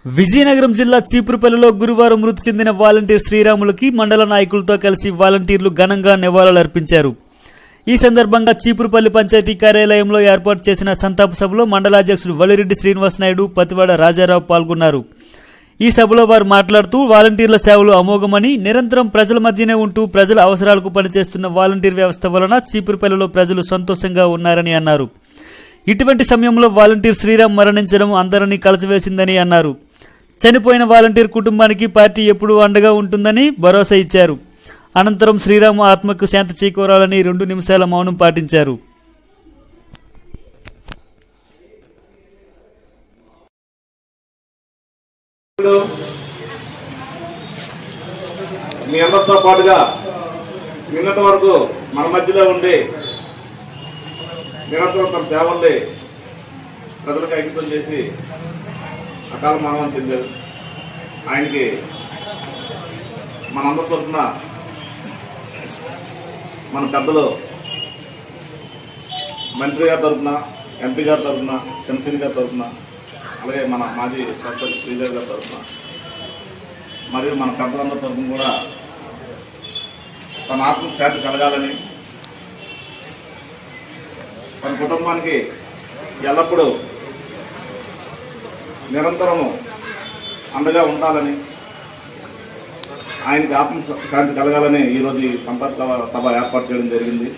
విజయనగరం జిల్లా చీపురుపల్లిలో గురువారం మృతి చెందిన వాలంటీర్ శ్రీరాములకి మండల నాయకులతో కలిసి వాలంటీర్లు ఘనంగా నివాళులర్పించారు ఈ సందర్భంగా చీపురుపల్లి పంచాయతీ కార్యాలయంలో ఏర్పాటు చేసిన సంతాప సభలో మండలాధ్యక్షుడు వలిరెడ్డి శ్రీనివాస్ నాయుడు పతివాడ రాజారావు పాల్గొన్నారు ఈ సభలో వారు మాట్లాడుతూ వాలంటీర్ల సేవలు అమోఘమని నిరంతరం ప్రజల మధ్యనే ఉంటూ ప్రజల అవసరాలకు పనిచేస్తున్న వాలంటీర్ వ్యవస్థ వలన చీపురుపల్లిలో ప్రజలు సంతోషంగా ఉన్నారని అన్నారు ఇటువంటి సమయంలో వాలంటీర్ శ్రీరామ్ మరణించడం అందరినీ కలచివేసిందని అన్నారు చనిపోయిన వాలంటీర్ కుటుంబానికి పార్టీ ఎప్పుడూ అండగా ఉంటుందని భరోసా ఇచ్చారు అనంతరం శ్రీరాము ఆత్మకు శాంతి చేకూరాలని రెండు నిమిషాల మౌనం పాటించారు ఇప్పుడు మీ అందరితో పాటుగా నిన్నటి వరకు మన మధ్యలో ఉండి నిరంతరం తన సేవల్ని ప్రజలకు అంకితం చేసి అకాల మరణం చెందారు ఆయనకి మనందరి తరఫున మన పెద్దలు మంత్రి గారి తరఫున ఎంపీ గారి తరఫున చంద్రశేఖర్ గారి తరఫున అలాగే మన మాజీ సర్పంచ్ శ్రీదేవి గారి తరఫున మరియు మన పెద్దలందరి తరఫున కూడా తన ఆత్మ శాంతి కలగాలని తన కుటుంబానికి ఎల్లప్పుడూ నిరంతరము అండగా ఉండాలని ఆయనకి ఆత్మ శాంతి కలగాలని ఈరోజు ఈ సంపత్ సభ ఏర్పాటు చేయడం జరిగింది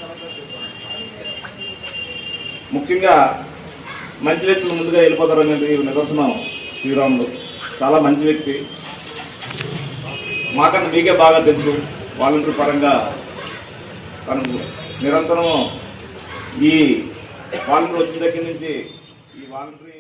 ముఖ్యంగా మంచి వ్యక్తులు ముందుగా వెళ్ళిపోతారు అనేది నిదర్శనం శ్రీరాములు చాలా మంచి వ్యక్తి మాకన్నా మీకే బాగా తెలుసు వాలంటీర్ పరంగా తనకు నిరంతరం ఈ వాలంటీర్ వచ్చిన దగ్గర నుంచి ఈ వాలంటీర్